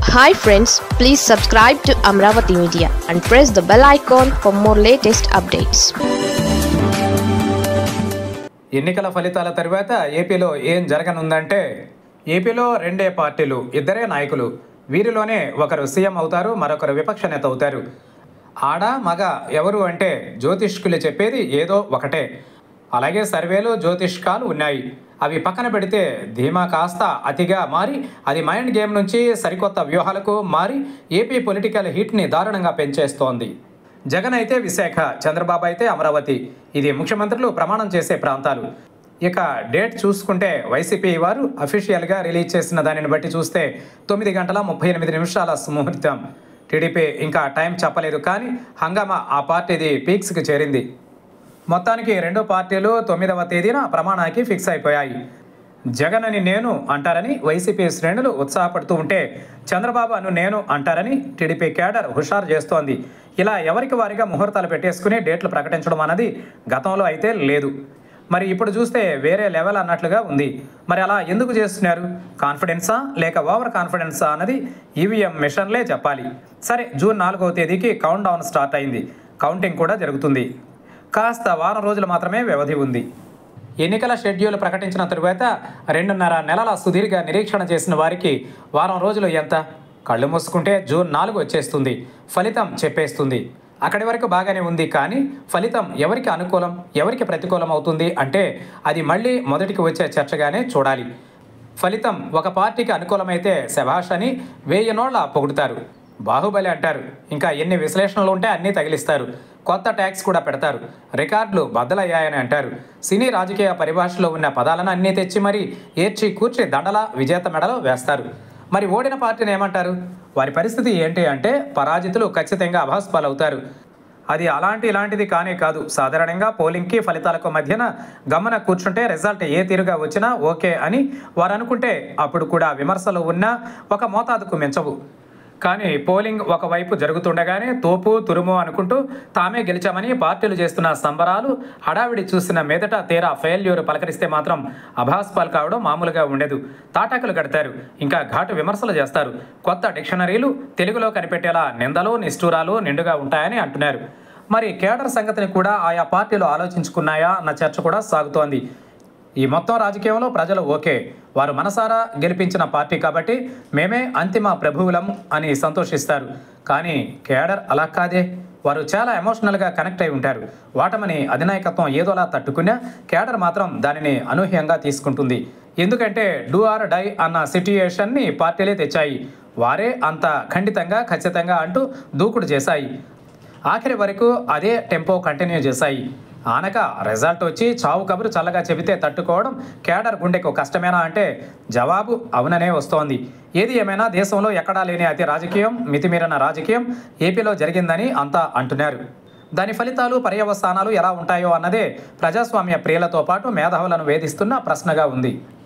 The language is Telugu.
hi friends please subscribe to Amaravati media and press the bell icon for more latest updates ఎన్నికల ఫలితాల తర్వాత ఏపీలో ఏం జరగనుందంటే ఏపీలో రెండే పార్టీలు ఇద్దరే నాయకులు వీరిలోనే ఒకరు సీఎం అవుతారు మరొకరు విపక్ష నేత అవుతారు ఆడ మగ ఎవరు అంటే జ్యోతిష్కులు చెప్పేది ఏదో ఒకటే అలాగే సర్వేలు జ్యోతిష్కాలు ఉన్నాయి అవి పక్కన పెడితే ధీమా కాస్త అతిగా మారి అది మైండ్ గేమ్ నుంచి సరికొత్త వ్యూహాలకు మారి ఏపీ పొలిటికల్ హీట్ని దారుణంగా పెంచేస్తోంది జగన్ అయితే విశాఖ చంద్రబాబు అయితే అమరావతి ఇది ముఖ్యమంత్రులు ప్రమాణం చేసే ప్రాంతాలు ఇక డేట్ చూసుకుంటే వైసీపీ వారు అఫీషియల్గా రిలీజ్ చేసిన దానిని బట్టి చూస్తే తొమ్మిది గంటల ముప్పై ఎనిమిది నిమిషాల ముహూర్తం టీడీపీ ఇంకా టైం చెప్పలేదు కానీ హంగామా ఆ పార్టీది పీక్స్కి చేరింది మొత్తానికి రెండు పార్టీలు తొమ్మిదవ తేదీన ప్రమాణానికి ఫిక్స్ అయిపోయాయి జగన్ అని నేను అంటారని వైసీపీ శ్రేణులు ఉత్సాహపడుతూ ఉంటే చంద్రబాబు అను నేను అంటారని టీడీపీ కేడర్ హుషారు చేస్తోంది ఇలా ఎవరికి వారిగా ముహూర్తాలు పెట్టేసుకుని డేట్లు ప్రకటించడం అన్నది గతంలో అయితే లేదు మరి ఇప్పుడు చూస్తే వేరే లెవెల్ అన్నట్లుగా ఉంది మరి అలా ఎందుకు చేస్తున్నారు కాన్ఫిడెన్సా లేక ఓవర్ కాన్ఫిడెన్సా అన్నది ఈవీఎం మిషన్లే చెప్పాలి సరే జూన్ నాలుగవ తేదీకి కౌంట్ డౌన్ స్టార్ట్ అయింది కౌంటింగ్ కూడా జరుగుతుంది కాస్త వారం రోజులు మాత్రమే వ్యవధి ఉంది ఎన్నికల షెడ్యూల్ ప్రకటించిన తరువాత రెండున్నర నెలల సుదీర్ఘ నిరీక్షణ చేసిన వారికి వారం రోజులు ఎంత కళ్ళు మూసుకుంటే జూన్ నాలుగు వచ్చేస్తుంది ఫలితం చెప్పేస్తుంది అక్కడి వరకు బాగానే ఉంది కానీ ఫలితం ఎవరికి అనుకూలం ఎవరికి ప్రతికూలం అవుతుంది అంటే అది మళ్ళీ మొదటికి వచ్చే చర్చగానే చూడాలి ఫలితం ఒక పార్టీకి అనుకూలమైతే శభాష్ అని వెయ్యి నోళ్ళ పొగుడుతారు బాహుబలి అంటారు ఇంకా ఎన్ని విశ్లేషణలు ఉంటే అన్నీ తగిలిస్తారు కొత్త ట్యాక్స్ కూడా పెడతారు రికార్డులు బద్దలయ్యాయని అంటారు సినీ రాజకీయ పరిభాషలో ఉన్న పదాలను అన్నీ తెచ్చి మరీ ఏర్చి కూర్చి దండల విజేత మెడలో వేస్తారు మరి ఓడిన పార్టీని ఏమంటారు వారి పరిస్థితి ఏంటి అంటే పరాజితులు ఖచ్చితంగా అభాస్పాలవుతారు అది అలాంటి ఇలాంటిది కానే కాదు సాధారణంగా పోలింగ్కి ఫలితాలకు మధ్యన గమన కూర్చుంటే రిజల్ట్ ఏ తీరుగా వచ్చినా ఓకే అని వారు అనుకుంటే అప్పుడు కూడా విమర్శలు ఉన్నా ఒక మోతాదుకు మించవు కానీ పోలింగ్ ఒకవైపు జరుగుతుండగానే తోపు తురుము అనుకుంటూ తామే గెలిచామని పార్టీలు చేస్తున్న సంబరాలు హడావిడి చూసిన మీదట తీరా ఫెయిల్యూర్ పలకరిస్తే మాత్రం అభాస్పాల్ కావడం మామూలుగా ఉండదు తాటాకులు కడతారు ఇంకా ఘాటు విమర్శలు చేస్తారు కొత్త డిక్షనరీలు తెలుగులో కనిపెట్టేలా నిందలు నిష్ఠూరాలు నిండుగా ఉంటాయని అంటున్నారు మరి కేడర్ సంగతిని కూడా ఆయా పార్టీలు ఆలోచించుకున్నాయా అన్న చర్చ కూడా సాగుతోంది ఈ మొత్తం రాజకీయంలో ప్రజలు ఓకే వారు మనసారా గెలిపించిన పార్టీ కాబట్టి మేమే అంతిమ ప్రభువులం అని సంతోషిస్తారు కానీ కేడర్ అలా కాదే వారు చాలా ఎమోషనల్గా కనెక్ట్ అయి ఉంటారు వాటమని అధినాయకత్వం ఏదోలా తట్టుకున్నా కేడర్ మాత్రం దానిని అనూహ్యంగా తీసుకుంటుంది ఎందుకంటే డూ ఆర్ డై అన్న సిట్యుయేషన్ని పార్టీలే తెచ్చాయి వారే అంత ఖండితంగా ఖచ్చితంగా అంటూ దూకుడు చేశాయి ఆఖరి వరకు అదే టెంపో కంటిన్యూ చేశాయి ఆనక రిజల్ట్ వచ్చి చావు కబురు చల్లగా చెబితే తట్టుకోవడం కేడర్ గుండెకు కష్టమేనా అంటే జవాబు అవుననే వస్తోంది ఏది ఏమైనా దేశంలో ఎక్కడా లేని అతి రాజకీయం మితిమీరిన రాజకీయం ఏపీలో జరిగిందని అంతా అంటున్నారు దాని ఫలితాలు పర్యవసానాలు ఎలా ఉంటాయో అన్నదే ప్రజాస్వామ్య ప్రియులతో పాటు మేధావులను వేధిస్తున్న ప్రశ్నగా ఉంది